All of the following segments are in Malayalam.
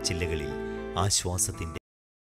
ചില്ലകളിൽ ആശ്വാസത്തിന്റെ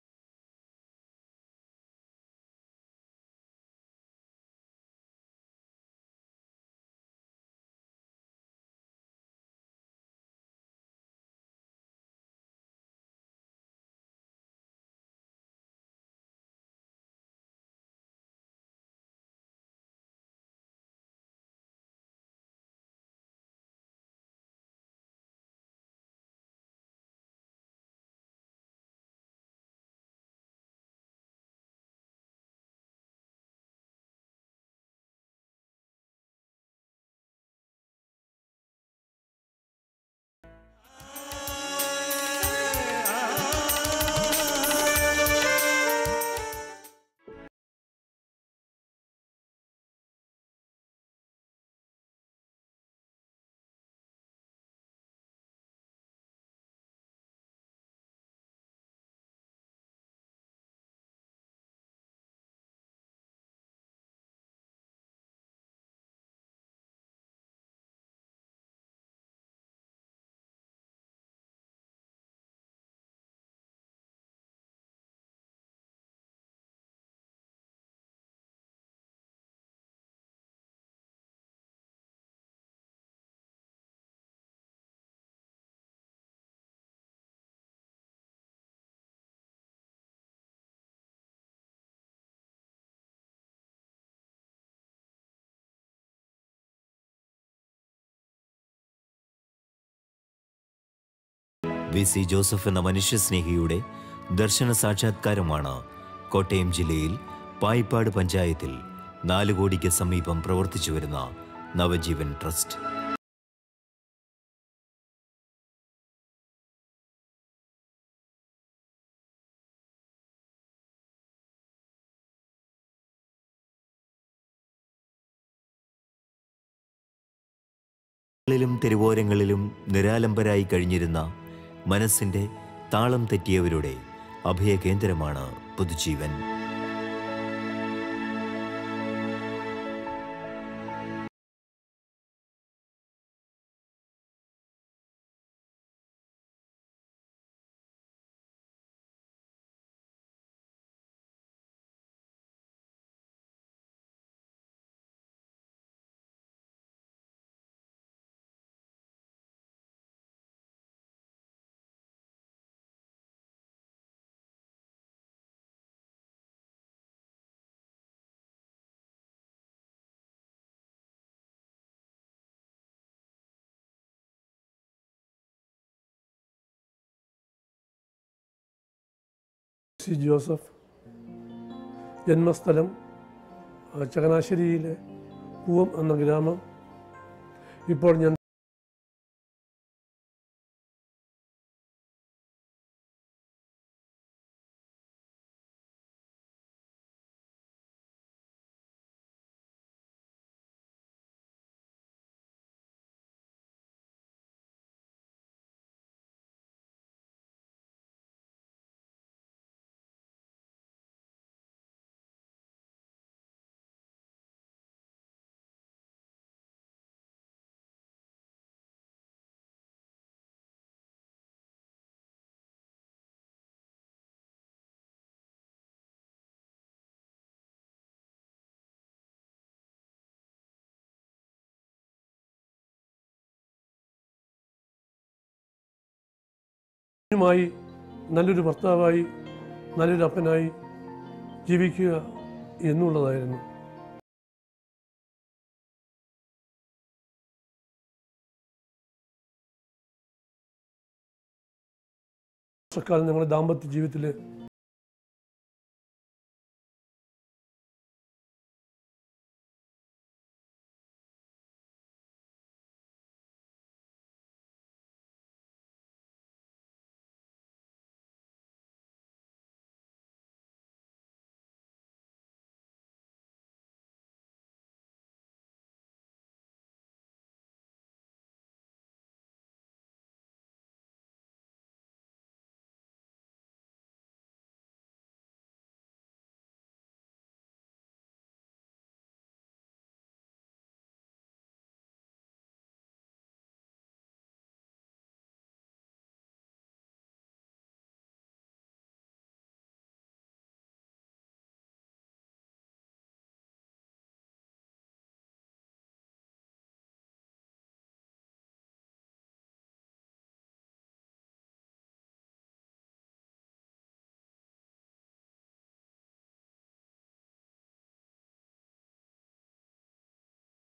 വി സി ജോസഫ് എന്ന മനുഷ്യസ്നേഹിയുടെ ദർശന സാക്ഷാത്കാരമാണ് കോട്ടയം ജില്ലയിൽ പായിപ്പാട് പഞ്ചായത്തിൽ നാല് കോടിക്ക് സമീപം പ്രവർത്തിച്ചു വരുന്ന നവജീവൻ ട്രസ്റ്റ് ിലും തെരുവോരങ്ങളിലും നിരാലംബരായി കഴിഞ്ഞിരുന്ന മനസ്സിന്റെ താളം തെറ്റിയവരുടെ അഭയകേന്ദ്രമാണ് പുതുജീവൻ സി ജോസഫ് ജന്മസ്ഥലം ആ, ചങ്ങനാശ്ശേരിയിലെ പൂവം എന്ന ഗ്രാമം ഇപ്പോൾ ഞാൻ മായി നല്ലൊരു ഭർത്താവായി നല്ലൊരു അപ്പനായി ജീവിക്കുക എന്നുള്ളതായിരുന്നു വർഷക്കാലം ഞങ്ങളുടെ ദാമ്പത്യ ജീവിതത്തിൽ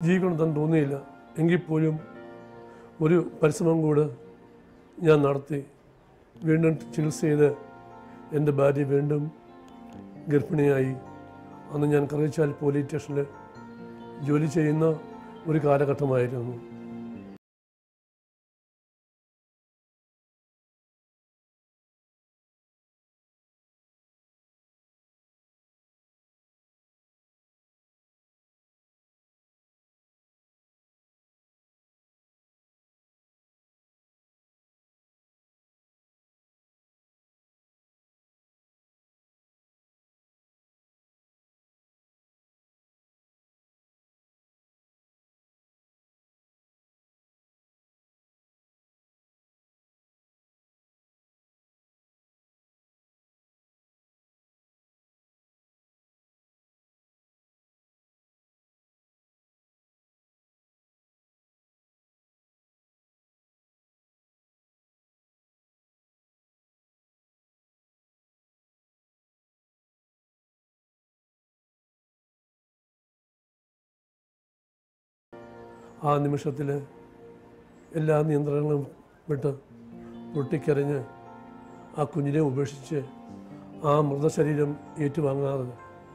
ജീവിക്കണം തന്നെ തോന്നിയില്ല എങ്കിൽ പോലും ഒരു പരിശ്രമം കൂടെ ഞാൻ നടത്തി വീണ്ടും ചികിത്സ ചെയ്ത് എൻ്റെ ഭാര്യ വീണ്ടും ഗർഭിണിയായി അന്ന് ഞാൻ കറിച്ചാൽ പോലീസ് സ്റ്റേഷനിൽ ജോലി ചെയ്യുന്ന ഒരു കാലഘട്ടമായിരുന്നു ആ നിമിഷത്തിൽ എല്ലാ നിയന്ത്രണങ്ങളും വിട്ട് പൊട്ടിക്കരഞ്ഞ് ആ കുഞ്ഞിനെ ഉപേക്ഷിച്ച് ആ മൃതശരീരം ഏറ്റുവാങ്ങാതെ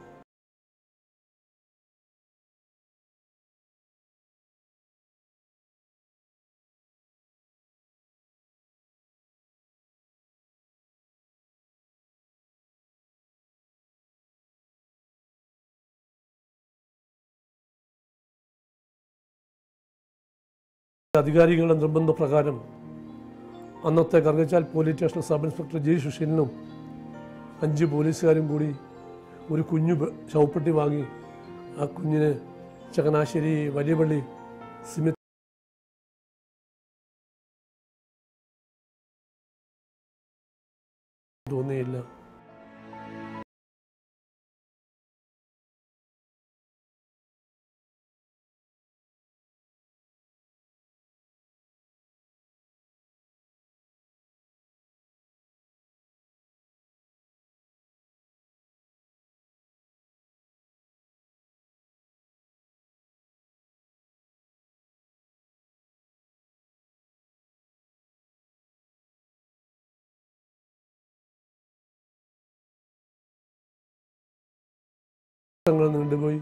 അധികാരികളുടെ നിർബന്ധപ്രകാരം അന്നത്തെ Karukachal police station sub inspector G സുശീലനും അഞ്ച് പോലീസുകാരും കൂടി ഒരു കുഞ്ഞു ബ- ശവപ്പെട്ടി വാങ്ങി ആ കുഞ്ഞിനെ ചങ്ങനാശ്ശേരി വലിയപള്ളി സിമി തോന്നിയില്ല വർഷങ്ങൾ നീണ്ടുപോയി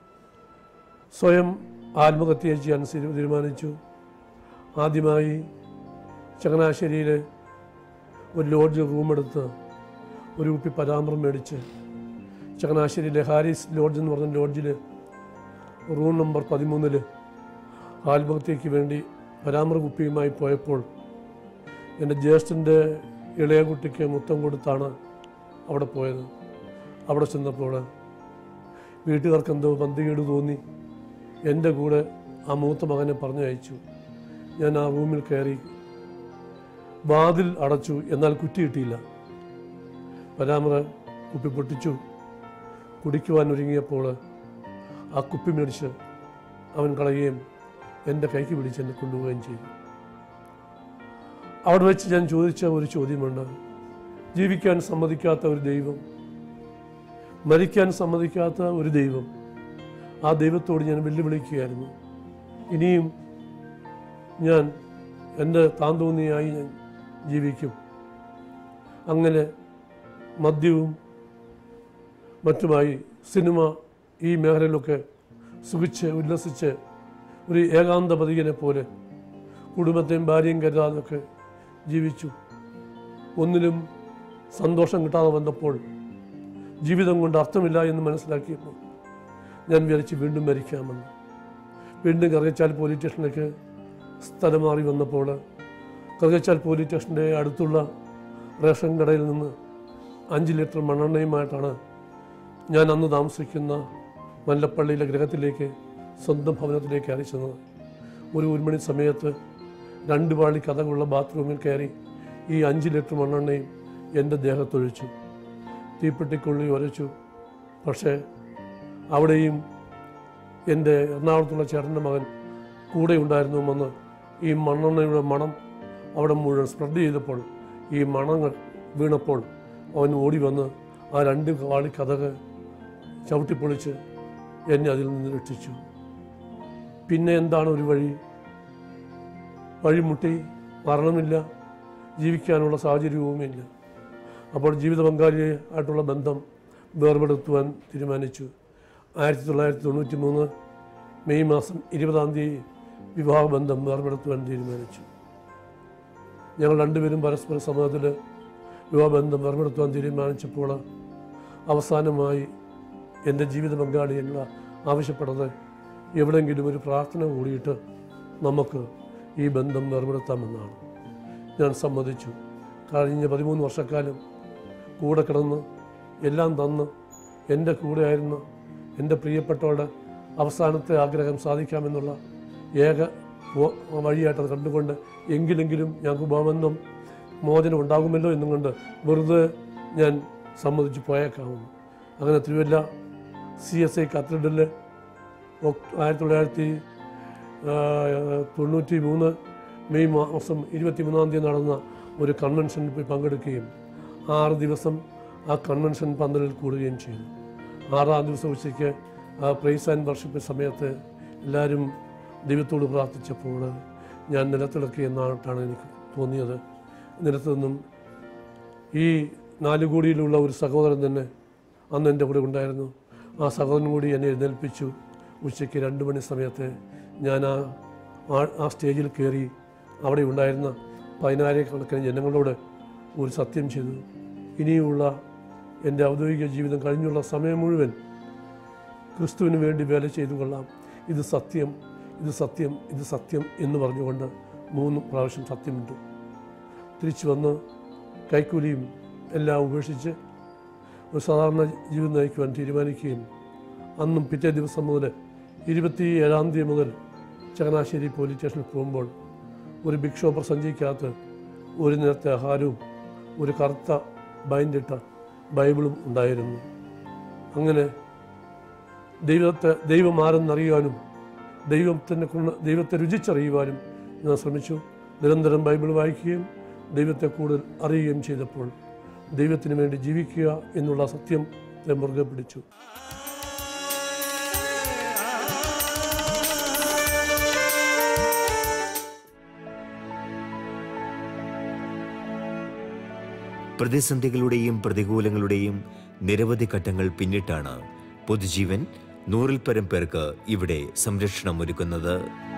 സ്വയം ആത്മഹത്യ ചെയ്യാൻ സ്ഥിര- തീരുമാനിച്ചു ആദ്യമായി ചങ്ങനാശ്ശേരിയിലെ ഒരു ലോഡ്ജ് റൂമെടുത്ത് ഒരു കുപ്പി പരാമൃം മേടിച്ച് ചങ്ങനാശ്ശേരിയിലെ ഹാരിസ് ലോഡ്ജ് എന്ന് പറഞ്ഞ ലോഡ്ജിൽ റൂം നമ്പർ പതിമൂന്നിൽ ആത്മഹത്യയ്ക്ക് വേണ്ടി പരാമൃ കുപ്പിയുമായി പോയപ്പോൾ എൻ്റെ ജ്യേഷ്ഠൻ്റെ ഇളയ കുട്ടിക്ക് മുത്തം കൊടുത്താണ് അവിടെ പോയത് അവിടെ ചെന്നപ്പോൾ വീട്ടുകാർക്ക് എന്തോ പന്തികേട് തോന്നി എൻ്റെ കൂടെ ആ മൂത്ത മകനെ പറഞ്ഞയച്ചു ഞാൻ ആ റൂമിൽ കയറി വാതിൽ അടച്ചു എന്നാൽ കുറ്റി കിട്ടിയില്ല പരാമറ കുപ്പി പൊട്ടിച്ചു കുടിക്കുവാൻ ഒരുങ്ങിയപ്പോൾ ആ കുപ്പി മേടിച്ച് അവൻ കളയുകയും എൻ്റെ കൈക്ക് പിടിച്ച് എന്നെ കൊണ്ടുപോവുകയും ചെയ്തു അവിടെ വെച്ച് ഞാൻ ചോദിച്ച ഒരു ചോദ്യമുണ്ട് ജീവിക്കാൻ സമ്മതിക്കാത്ത ഒരു ദൈവം മരിക്കാൻ സമ്മതിക്കാത്ത ഒരു ദൈവം ആ ദൈവത്തോട് ഞാൻ വെല്ലുവിളിക്കുകയായിരുന്നു ഇനിയും ഞാൻ എൻ്റെ താന്തോന്നിയായി ഞാൻ ജീവിക്കും അങ്ങനെ മദ്യവും മറ്റുമായി സിനിമ ഈ മേഖലയിലൊക്കെ സുഖിച്ച് ഉല്ലസിച്ച് ഒരു ഏകാന്ത പതികനെ പോലെ കുടുംബത്തെയും ഭാര്യയും കരുതാതൊക്കെ ജീവിച്ചു ഒന്നിലും സന്തോഷം കിട്ടാതെ വന്നപ്പോൾ ജീവിതം കൊണ്ട് അർത്ഥമില്ല എന്ന് മനസ്സിലാക്കിയപ്പോൾ ഞാൻ വിചാരിച്ച് വീണ്ടും മരിക്കാമെന്ന് വീണ്ടും കറുകച്ചാൽ പോലീസ് സ്റ്റേഷനിലേക്ക് സ്ഥലം മാറി വന്നപ്പോൾ കറുകച്ചാൽ പോലീസ് സ്റ്റേഷൻ്റെ അടുത്തുള്ള റേഷൻ കടയിൽ നിന്ന് അഞ്ച് ലിറ്റർ മണ്ണെണ്ണയുമായിട്ടാണ് ഞാൻ അന്ന് താമസിക്കുന്ന മല്ലപ്പള്ളിയിലെ ഗ്രഹത്തിലേക്ക് സ്വന്തം ഭവനത്തിലേക്ക് അയച്ചത് ഒരു ഒരു മണി സമയത്ത് രണ്ട് പാളി കഥകളുള്ള ബാത്റൂമിൽ കയറി ഈ അഞ്ച് ലിറ്റർ മണ്ണെണ്ണയും എൻ്റെ ദേഹത്തൊഴിച്ചു തീപ്പെട്ടിക്കൊള്ളി ഉരച്ചു പക്ഷേ അവിടെയും എൻ്റെ എറണാകുളത്തുള്ള ചേട്ടൻ്റെ മകൻ കൂടെ ഉണ്ടായിരുന്നുവെന്ന് ഈ മണ്ണെണ്ണയുടെ മണം അവിടെ മുഴുവൻ സ്പ്രെഡ് ചെയ്തപ്പോൾ ഈ മണങ്ങൾ വീണപ്പോൾ അവൻ ഓടി വന്ന് ആ രണ്ട് വാളി കഥക് ചവിട്ടിപ്പൊളിച്ച് എന്നെ അതിൽ നിന്ന് രക്ഷിച്ചു പിന്നെ എന്താണ് ഒരു വഴി വഴിമുട്ടി മരണമില്ല ജീവിക്കാനുള്ള സാഹചര്യവുമില്ല അപ്പോൾ ജീവിത പങ്കാളിയായിട്ടുള്ള ബന്ധം വേർപെടുത്തുവാൻ തീരുമാനിച്ചു ആയിരത്തി തൊള്ളായിരത്തി തൊണ്ണൂറ്റി മൂന്ന് മെയ് മാസം ഇരുപതാം തീയതി വിവാഹബന്ധം വേർപെടുത്തുവാൻ തീരുമാനിച്ചു ഞങ്ങൾ രണ്ടുപേരും പരസ്പര സമൂഹത്തിൽ വിവാഹബന്ധം വേർപെടുത്തുവാൻ തീരുമാനിച്ചപ്പോൾ അവസാനമായി എൻ്റെ ജീവിത പങ്കാളി എന്നുള്ള ആവശ്യപ്പെടുന്നത് എവിടെയെങ്കിലും ഒരു പ്രാർത്ഥന കൂടിയിട്ട് നമുക്ക് ഈ ബന്ധം വേർപെടുത്താമെന്നാണ് ഞാൻ സമ്മതിച്ചു കഴിഞ്ഞ പതിമൂന്ന് വർഷക്കാലം കൂടെ കിടന്ന് എല്ലാം തന്ന് എൻ്റെ കൂടെയായിരുന്ന എൻ്റെ പ്രിയപ്പെട്ടവരുടെ അവസാനത്തെ ആഗ്രഹം സാധിക്കാമെന്നുള്ള ഏക വ- വഴിയായിട്ടത് കണ്ടുകൊണ്ട് എങ്കിലെങ്കിലും ഞങ്ങൾക്ക് ഉപബന്ധം മോചനം ഉണ്ടാകുമല്ലോ എന്നും കൊണ്ട് വെറുതെ ഞാൻ സമ്മതിച്ചു പോയേക്കാമെന്ന് അങ്ങനെ തിരുവല്ല സി എസ് ഐ കത്തീഡ്രലിൽ ആയിരത്തി തൊള്ളായിരത്തി ആ, തൊണ്ണൂറ്റി മൂന്ന് മെയ് മാസം ഇരുപത്തി മൂന്നാം തീയതി നടന്ന ഒരു കൺവെൻഷനിൽ പോയി പങ്കെടുക്കുകയും ആറ് ദിവസം ആ കൺവെൻഷൻ പന്തലിൽ കൂടുകയും ചെയ്തു ആറാം ദിവസം ഉച്ചയ്ക്ക് ആ പ്രൈസ് ആൻഡ് വർഷിപ്പ് സമയത്ത് എല്ലാവരും ദൈവത്തോട് പ്രാർത്ഥിച്ചപ്പോൾ ഞാൻ നിലത്തിളക്കി എന്നായിട്ടാണ് എനിക്ക് തോന്നിയത് നിലത്ത് നിന്നും ഈ നാല് കോടിയിലുള്ള ഒരു സഹോദരൻ തന്നെ അന്ന് എൻ്റെ കൂടെ ഉണ്ടായിരുന്നു ആ സഹോദരൻ കൂടി എന്നെ എഴുന്നേൽപ്പിച്ചു ഉച്ചയ്ക്ക് രണ്ട് മണി സമയത്ത് ഞാൻ ആ ആ- ആ സ്റ്റേജിൽ കയറി അവിടെ ഉണ്ടായിരുന്ന പതിനായിരക്കണക്കിന് ജനങ്ങളോട് ഒരു സത്യം ചെയ്തു ഇനിയുള്ള എൻ്റെ ഔദ്യോഗിക ജീവിതം കഴിഞ്ഞുള്ള സമയം മുഴുവൻ ക്രിസ്തുവിന് വേണ്ടി വേല ചെയ്തു കൊള്ളാം ഇത് സത്യം ഇത് സത്യം ഇത് സത്യം എന്ന് പറഞ്ഞുകൊണ്ട് മൂന്ന് പ്രാവശ്യം സത്യമിട്ടു തിരിച്ചു വന്ന് കൈക്കൂലിയും എല്ലാം ഉപേക്ഷിച്ച് ഒരു സാധാരണ ജീവിതം നയിക്കുവാൻ തീരുമാനിക്കുകയും അന്നും പിറ്റേ ദിവസം മുതൽ ഇരുപത്തി ഏഴാം തീയതി മുതൽ ചങ്ങനാശ്ശേരി പോലീസ് സ്റ്റേഷനിൽ പോകുമ്പോൾ ഒരു ബിഗ് ഷോപ്പർ സഞ്ചിക്കകത്ത് ഒരു നേരത്തെ ആഹാരവും ഒരു കറുത്ത ബൈൻഡിട്ട ബൈബിളും ഉണ്ടായിരുന്നു അങ്ങനെ ദൈവത്തെ ദൈവം ആരെന്നറിയുവാനും ദൈവത്തിനെ കൊണ്ട് ദൈവത്തെ രുചിച്ചറിയുവാനും ഞാൻ ശ്രമിച്ചു നിരന്തരം ബൈബിൾ വായിക്കുകയും ദൈവത്തെ കൂടുതൽ അറിയുകയും ചെയ്തപ്പോൾ ദൈവത്തിന് വേണ്ടി ജീവിക്കുക എന്നുള്ള സത്യത്തെ മുറുകെ പിടിച്ചു പ്രതിസന്ധികളുടെയും പ്രതികൂലങ്ങളുടെയും നിരവധി ഘട്ടങ്ങൾ പിന്നിട്ടാണ് പൊതുജീവൻ നൂറിൽ പരം പേർക്ക് ഇവിടെ സംരക്ഷണം ഒരുക്കുന്നത്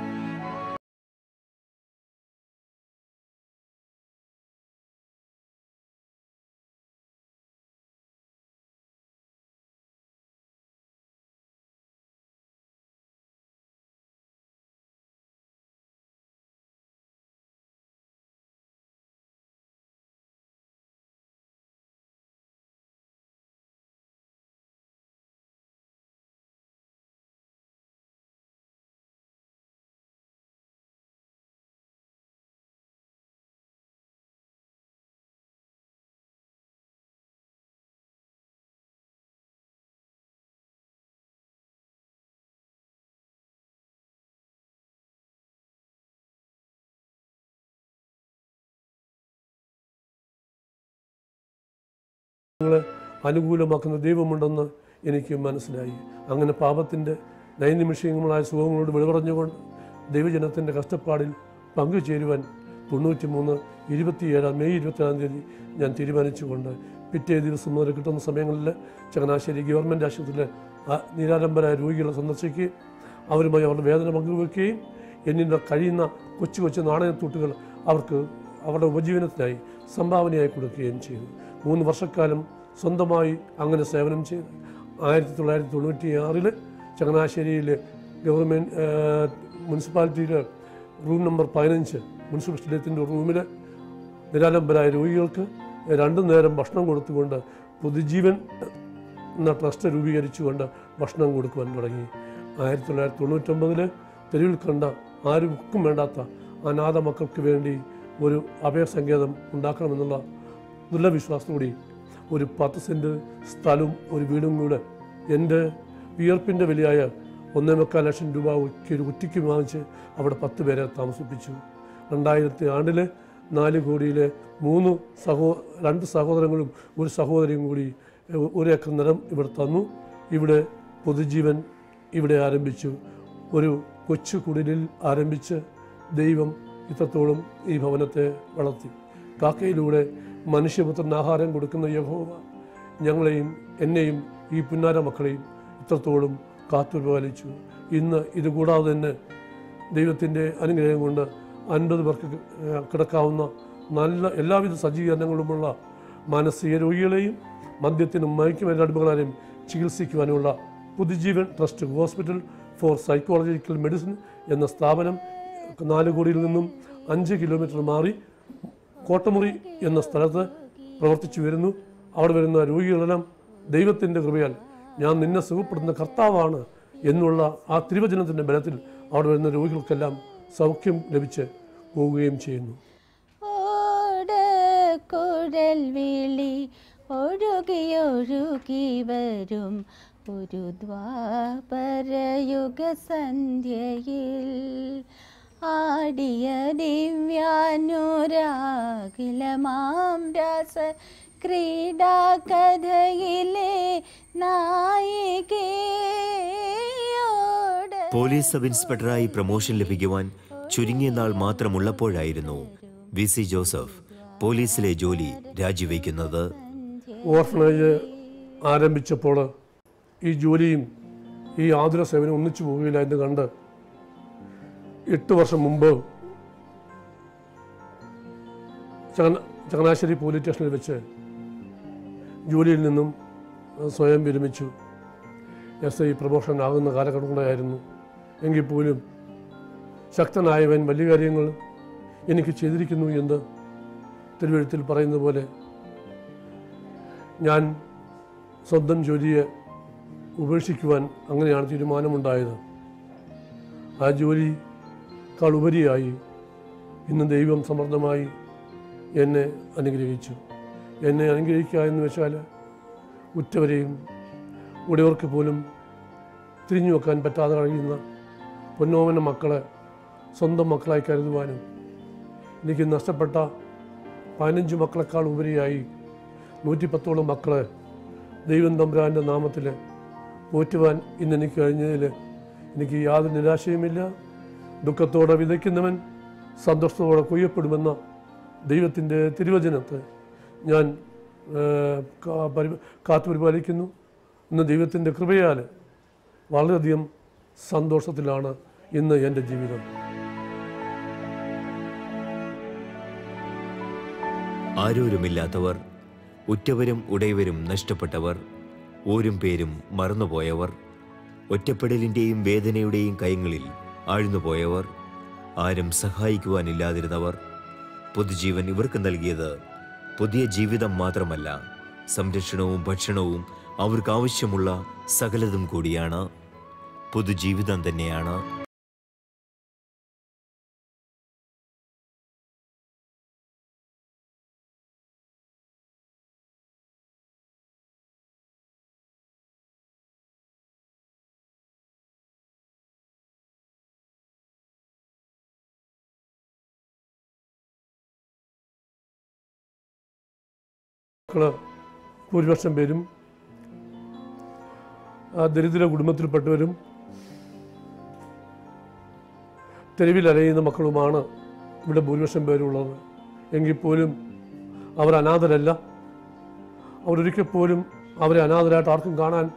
നിങ്ങളെ അനുകൂലമാക്കുന്ന ദൈവമുണ്ടെന്ന് എനിക്ക് മനസ്സിലായി അങ്ങനെ പാപത്തിൻ്റെ നൈനിമിഷങ്ങളായ സുഖങ്ങളോട് വിളിപറഞ്ഞുകൊണ്ട് ദൈവജനത്തിൻ്റെ കഷ്ടപ്പാടിൽ പങ്കുചേരുവാൻ തൊണ്ണൂറ്റി മൂന്ന് ഇരുപത്തിയേഴാം മെയ് ഇരുപത്തിയേഴാം തീയതി ഞാൻ തീരുമാനിച്ചുകൊണ്ട് പിറ്റേ ദിവസം മുതൽ കിട്ടുന്ന സമയങ്ങളിൽ ചങ്ങനാശ്ശേരി ഗവൺമെൻറ് ആശുപത്രിയിലെ ആ നിരാലംബരായ രോഗികളെ സന്ദർശിക്കുകയും അവരുമായി അവരുടെ വേദന പങ്കുവെക്കുകയും എന്നിൽ കഴിയുന്ന കൊച്ചു കൊച്ചു നാണയത്തൂട്ടുകൾ അവർക്ക് അവരുടെ ഉപജീവനത്തിനായി സംഭാവനയായി കൊടുക്കുകയും ചെയ്തു മൂന്ന് വർഷക്കാലം സ്വന്തമായി അങ്ങനെ സേവനം ചെയ്തു ആയിരത്തി തൊള്ളായിരത്തി തൊണ്ണൂറ്റി ആറിൽ ചങ്ങനാശ്ശേരിയിൽ ഗവൺമെൻറ് മുനിസിപ്പാലിറ്റിയിലെ റൂം നമ്പർ പതിനഞ്ച് മുനിസിപ്പൽ സ്റ്റേഡിയത്തിൻ്റെ റൂമിൽ നിരാലംബരായ രോഗികൾക്ക് രണ്ടു നേരം ഭക്ഷണം കൊടുത്തുകൊണ്ട് പൊതുജീവൻ എന്ന ട്രസ്റ്റ് രൂപീകരിച്ചുകൊണ്ട് ഭക്ഷണം കൊടുക്കുവാൻ തുടങ്ങി ആയിരത്തി തൊള്ളായിരത്തി തൊണ്ണൂറ്റൊമ്പതിൽ തെരുവിൽ കണ്ട ആർക്കും വേണ്ടാത്ത അനാഥ മക്കൾക്ക് വേണ്ടി ഒരു അഭയസങ്കേതം ഉണ്ടാക്കണമെന്നുള്ള ദൃഢവിശ്വാസത്തോടെ ഒരു പത്ത് സെൻറ്റ് സ്ഥലവും ഒരു വീടും കൂടെ എൻ്റെ വിയർപ്പിൻ്റെ വിലയായ ഒന്നേ മുക്കാൽ ലക്ഷം രൂപ ഒറ്റ ഒരു കുറ്റിക്ക് വാങ്ങിച്ച് അവിടെ പത്ത് പേരെ താമസിപ്പിച്ചു രണ്ടായിരത്തി ആണ്ടിൽ നാല് കോടിയിലെ മൂന്ന് സഹോ രണ്ട് സഹോദരങ്ങളും ഒരു സഹോദരിയും കൂടി ഏഹ്, ഒരു ഏക്കർ നിലം ഇവിടെ തന്നു ഇവിടെ പൊതുജീവൻ ഇവിടെ ആരംഭിച്ചു ഒരു കൊച്ചു കുടിലിൽ ആരംഭിച്ച് ദൈവം ഇത്രത്തോളം ഈ ഭവനത്തെ വളർത്തി കാക്കയിലൂടെ മനുഷ്യപുത്രൻ ആഹാരം കൊടുക്കുന്ന യഹോവ ഞങ്ങളെയും എന്നെയും ഈ പുന്നാര മക്കളെയും ഇത്രത്തോളം കാത്തുപരിപാലിച്ചു ഇന്ന് ഇതുകൂടാതെ തന്നെ ദൈവത്തിൻ്റെ അനുഗ്രഹം കൊണ്ട് അൻപത് പേർക്ക് ഏഹ്, കിടക്കാവുന്ന നല്ല എല്ലാവിധ സജ്ജീകരണങ്ങളുമുള്ള മാനസിക രോഗികളെയും മദ്യത്തിനും മയക്കുമരുന്ന് അടിമകളാരെയും ചികിത്സിക്കുവാനുള്ള Puthujeevan trust hospital for psychological medicine എന്ന സ്ഥാപനം നാലുകോടിയിൽ നിന്നും അഞ്ച് കിലോമീറ്റർ മാറി കോട്ടമുറി എന്ന സ്ഥലത്ത് പ്രവർത്തിച്ചു വരുന്നു അവിടെ വരുന്ന രോഗികളെല്ലാം ദൈവത്തിൻ്റെ കൃപയാൽ ഞാൻ നിന്നെ സുഖപ്പെടുന്ന കർത്താവാണ് എന്നുള്ള ആ തിരുവചനത്തിൻ്റെ ബലത്തിൽ അവിടെ വരുന്ന രോഗികൾക്കെല്ലാം സൗഖ്യം ലഭിച്ച് പോവുകയും ചെയ്യുന്നു ഓടക്കുഴൽ വിളി ഒഴുകിയൊഴുകി വരും ഒരു ദ്വാപരയുഗ സന്ധ്യയിൽ ആടിയ ദിവ്യാനുരാകിലമാം രാസ ക്രീഡാകഥയിലെ നായികയോട് പോലീസ് സബ് ഇൻസ്പെക്ടറായി പ്രമോഷൻ ലഭിക്കുവാൻ ചുരുങ്ങിയ നാൾ മാത്രമുള്ളപ്പോഴായിരുന്നു വി സി ജോസഫ് പോലീസിലെ ജോലി രാജിവെക്കുന്നത് ഓർഫനേജ് ആരംഭിച്ചപ്പോൾ ഈ ജോലിയും ഈ ആതുര സേവനം ഒന്നിച്ചു പോവുകയില്ല എന്ന് കണ്ട് എട്ട് വർഷം മുമ്പ് ചങ്ങന ചങ്ങനാശ്ശേരി പോലീസ് സ്റ്റേഷനിൽ വെച്ച് ജോലിയിൽ നിന്നും അഹ് സ്വയം വിരമിച്ചു എസ് ഐ പ്രമോഷൻ ആകുന്ന കാലഘട്ടം കൂടെയായിരുന്നു എങ്കിൽ പോലും ശക്തനായവൻ വലിയ കാര്യങ്ങൾ എനിക്ക് ചെയ്തിരിക്കുന്നു എന്ന് തിരുവഴുത്തിൽ പറയുന്ന പോലെ ഞാൻ സ്വന്തം ജോലിയെ ഉപേക്ഷിക്കുവാൻ അങ്ങനെയാണ് തീരുമാനമുണ്ടായത് ആ ജോലിക്കാൾ ഉപരിയായി ഇന്ന് ദൈവം സമൃദ്ധമായി എന്നെ അനുഗ്രഹിച്ചു എന്നെ അനുഗ്രഹിക്കുക എന്ന് വെച്ചാൽ ഉറ്റവരെയും ഉടയവർക്ക് പോലും തിരിഞ്ഞു വെക്കാൻ പറ്റാതെ കഴിയുന്ന പൊന്നോമന മക്കളെ സ്വന്തം മക്കളായി കരുതുവാനും എനിക്ക് നഷ്ടപ്പെട്ട പതിനഞ്ച് മക്കളെക്കാൾ ഉപരിയായി നൂറ്റിപ്പത്തോളം മക്കളെ ദൈവം തമ്പുരാൻ്റെ നാമത്തിൽ പോറ്റുവാൻ ഇന്ന് എനിക്ക് കഴിഞ്ഞതിൽ എനിക്ക് യാതൊരു നിരാശയുമില്ല ദുഃഖത്തോടെ വിതയ്ക്കുന്നവൻ സന്തോഷത്തോടെ കൊയ്യപ്പെടുമെന്ന ദൈവത്തിൻ്റെ തിരുവചനത്തെ ഞാൻ ഏഹ്, കാ- പരി- കാത്തുപരിപാലിക്കുന്നു ഇന്ന് ദൈവത്തിൻ്റെ കൃപയാൽ വളരെയധികം സന്തോഷത്തിലാണ് ഇന്ന് എൻ്റെ ജീവിതം ആരോരുമില്ലാത്തവർ ഉറ്റവരും ഉടയവരും നഷ്ടപ്പെട്ടവർ ഓരും പേരും മറന്നുപോയവർ ഒറ്റപ്പെടലിൻ്റെയും വേദനയുടെയും കയങ്ങളിൽ ആഴ്ന്നുപോയവർ ആരും സഹായിക്കുവാനില്ലാതിരുന്നവർ പൊതുജീവൻ ഇവർക്ക് നൽകിയത് പുതിയ ജീവിതം മാത്രമല്ല സംരക്ഷണവും ഭക്ഷണവും അവർക്ക് ആവശ്യമുള്ള സകലതും കൂടിയാണ് പുതുജീവിതം തന്നെയാണ് മക്കള് ഭൂരിപക്ഷം പേരും ആ ദരിദ്ര കുടുംബത്തിൽപ്പെട്ടവരും തെരുവിൽ അലയുന്ന മക്കളുമാണ് ഇവിടെ ഭൂരിപക്ഷം പേരുള്ളത് എങ്കിൽ പോലും അവർ അനാഥരല്ല അവരൊരിക്കൽ പോലും അവരെ അനാഥരായിട്ട് ആർക്കും കാണാൻ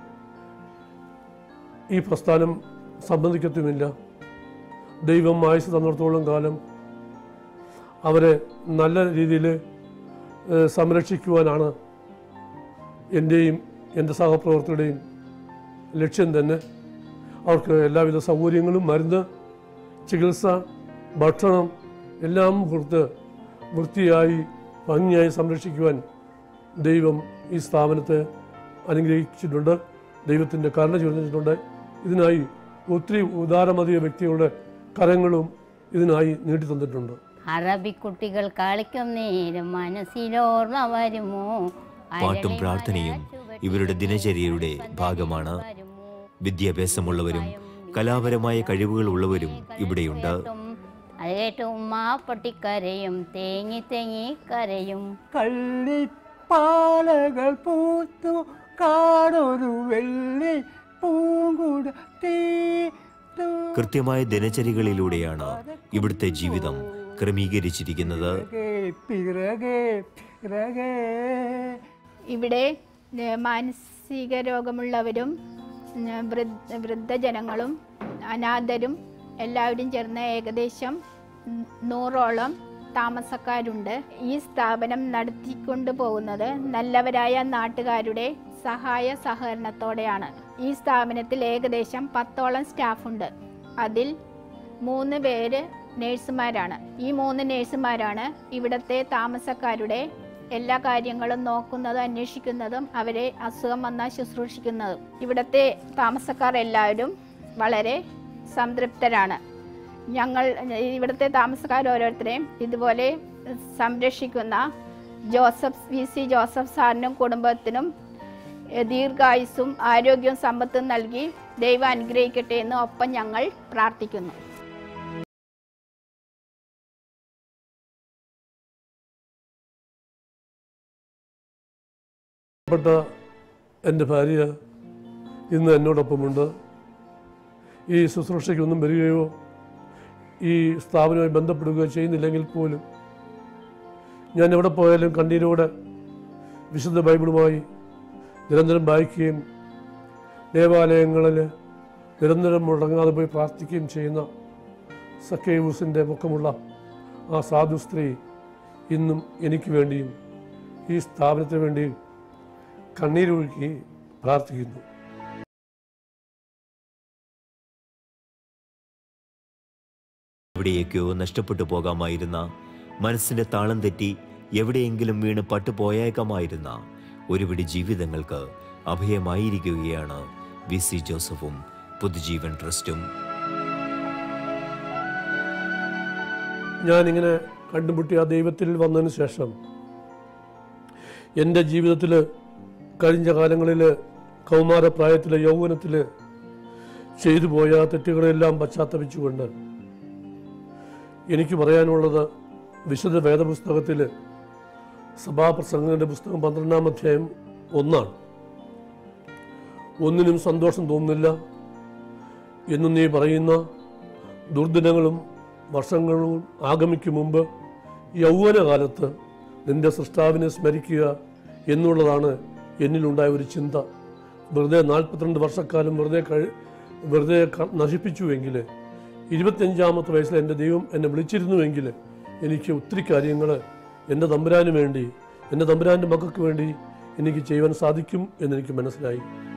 ഈ പ്രസ്ഥാനം സംബന്ധിക്കത്തുമില്ല ദൈവം ആയുസ് തന്നിടത്തോളം കാലം അവരെ നല്ല രീതിയിൽ ഏഹ് സംരക്ഷിക്കുവാനാണ് എൻ്റെയും എൻ്റെ സഹപ്രവർത്തകരുടെയും ലക്ഷ്യം തന്നെ അവർക്ക് എല്ലാവിധ സൗകര്യങ്ങളും മരുന്ന് ചികിത്സ ഭക്ഷണം എല്ലാം കൊടുത്ത് വൃത്തിയായി ഭംഗിയായി സംരക്ഷിക്കുവാൻ ദൈവം ഈ സ്ഥാപനത്തെ അനുഗ്രഹിച്ചിട്ടുണ്ട് ദൈവത്തിൻ്റെ കരുണ ചൊരിഞ്ഞിട്ടുണ്ട് ഇതിനായി ഒത്തിരി ഉദാരമതിയ വ്യക്തികളുടെ കരങ്ങളും ഇതിനായി നീട്ടി തന്നിട്ടുണ്ട് അറബിക്കുട്ടികൾ കളിക്കും നേരം മനസ്സിലോർമ്മ വരുമോ പാട്ടും പ്രാർത്ഥനയും ഇവരുടെ ദിനചര്യയുടെ ഭാഗമാണ് വിദ്യാഭ്യാസമുള്ളവരും കലാപരമായ കഴിവുകൾ ഉള്ളവരും ഇവിടെയുണ്ട് അത് കേട്ട് ഉമ്മ പൊട്ടിക്കരയും തേങ്ങി തേങ്ങി കരയും കള്ളിപ്പാലകൾ പൂത്തു കാടൊരു വെള്ളി പൂങ്കുട തീ കൃത്യമായ ദിനചര്യകളിലൂടെയാണ് ഇവിടുത്തെ ജീവിതം ക്രമീകരിച്ചിരിക്കുന്നത് പിറകെ പിറകെ ഇവിടെ ഏ, മാനസിക രോഗമുള്ളവരും ഏ, വൃദ്ധ വൃദ്ധജനങ്ങളും അനാഥരും എല്ലാവരും ചേർന്ന് ഏകദേശം ഉം, നൂറോളം താമസക്കാരുണ്ട് ഈ സ്ഥാപനം നടത്തിക്കൊണ്ടു പോകുന്നത് നല്ലവരായ നാട്ടുകാരുടെ സഹായ സഹകരണത്തോടെയാണ് ഈ സ്ഥാപനത്തിൽ ഏകദേശം പത്തോളം സ്റ്റാഫുണ്ട് അതിൽ മൂന്ന് പേര് നേഴ്സുമാരാണ് ഈ മൂന്ന് നേഴ്സുമാരാണ് ഇവിടുത്തെ താമസക്കാരുടെ എല്ലാ കാര്യങ്ങളും നോക്കുന്നതും അന്വേഷിക്കുന്നതും അവരെ അസുഖം വന്നാൽ ശുശ്രൂഷിക്കുന്നതും ഇവിടുത്തെ താമസക്കാർ എല്ലാവരും വളരെ സംതൃപ്തരാണ് ഞങ്ങൾ ഇവിടുത്തെ താമസക്കാർ ഓരോരുത്തരെയും ഇതുപോലെ സംരക്ഷിക്കുന്ന ജോസഫ് വി സി ജോസഫ് സാറിനും കുടുംബത്തിനും എ, ദീർഘായുസ്സും ആരോഗ്യവും സമ്പത്തും നൽകി ദൈവം അനുഗ്രഹിക്കട്ടെ എന്ന് ഒപ്പം ഞങ്ങൾ പ്രാർത്ഥിക്കുന്നു പ്പെട്ട എൻ്റെ ഭാര്യ ഇന്ന് എന്നോടൊപ്പമുണ്ട് ഈ ശുശ്രൂഷയ്ക്കൊന്നും വരികയോ ഈ സ്ഥാപനവുമായി ബന്ധപ്പെടുകയോ ചെയ്യുന്നില്ലെങ്കിൽ പോലും ഞാൻ എവിടെ പോയാലും കണ്ണീരോടെ വിശുദ്ധ ബൈബിളുമായി നിരന്തരം വായിക്കുകയും ദേവാലയങ്ങളിൽ നിരന്തരം മുടങ്ങാതെ പോയി പ്രാർത്ഥിക്കുകയും ചെയ്യുന്ന സക്കേവൂസിൻ്റെ മുഖമുള്ള ആ സാധു സ്ത്രീ ഇന്നും എനിക്ക് വേണ്ടിയും ഈ സ്ഥാപനത്തിന് വേണ്ടിയും കണ്ണീരൊഴുക്കി പ്രാർത്ഥിക്കുന്നു എവിടെയൊക്കെയോ നഷ്ടപ്പെട്ടു പോകാമായിരുന്ന മനസ്സിന്റെ താളം തെറ്റി എവിടെയെങ്കിലും വീണ് പട്ടുപോയേക്കാമായിരുന്ന ഒരുപിടി ജീവിതങ്ങൾക്ക് അഭയമായിരിക്കുകയാണ് വി സി ജോസഫും പുതുജീവൻ ട്രസ്റ്റും ഞാനിങ്ങനെ കണ്ടുമുട്ടി ആ ദൈവത്തിൽ വന്നതിന് ശേഷം എൻ്റെ ജീവിതത്തിൽ കഴിഞ്ഞ കാലങ്ങളിൽ കൗമാരപ്രായത്തിൽ യൗവനത്തിൽ ചെയ്തു പോയ തെറ്റുകളെല്ലാം പശ്ചാത്തപിച്ചുകൊണ്ട് എനിക്ക് പറയാനുള്ളത് വിശുദ്ധ വേദപുസ്തകത്തിൽ സഭാപ്രസംഗങ്ങളുടെ പുസ്തകം പന്ത്രണ്ടാം അധ്യായം ഒന്നാണ് ഒന്നിനും സന്തോഷം തോന്നുന്നില്ല എന്നു നീ പറയുന്ന ദുർദിനങ്ങളും വർഷങ്ങളും ആഗമിക്കും മുമ്പ് യൗവനകാലത്ത് നിന്റെ സൃഷ്ടാവിനെ സ്മരിക്കുക എന്നുള്ളതാണ് എന്നിലുണ്ടായ ഒരു ചിന്ത വെറുതെ നാൽപ്പത്തിരണ്ട് വർഷക്കാലം വെറുതെ കഴി വെറുതെ ക- നശിപ്പിച്ചുവെങ്കിൽ ഇരുപത്തിയഞ്ചാമത്തെ വയസ്സിൽ എൻ്റെ ദൈവം എന്നെ വിളിച്ചിരുന്നുവെങ്കിൽ എനിക്ക് ഒത്തിരി കാര്യങ്ങൾ എൻ്റെ തമ്പുരാന് വേണ്ടി എൻ്റെ തമ്പുരാൻ്റെ മക്കൾക്ക് വേണ്ടി എനിക്ക് ചെയ്യുവാൻ സാധിക്കും എന്നെനിക്ക് മനസ്സിലായി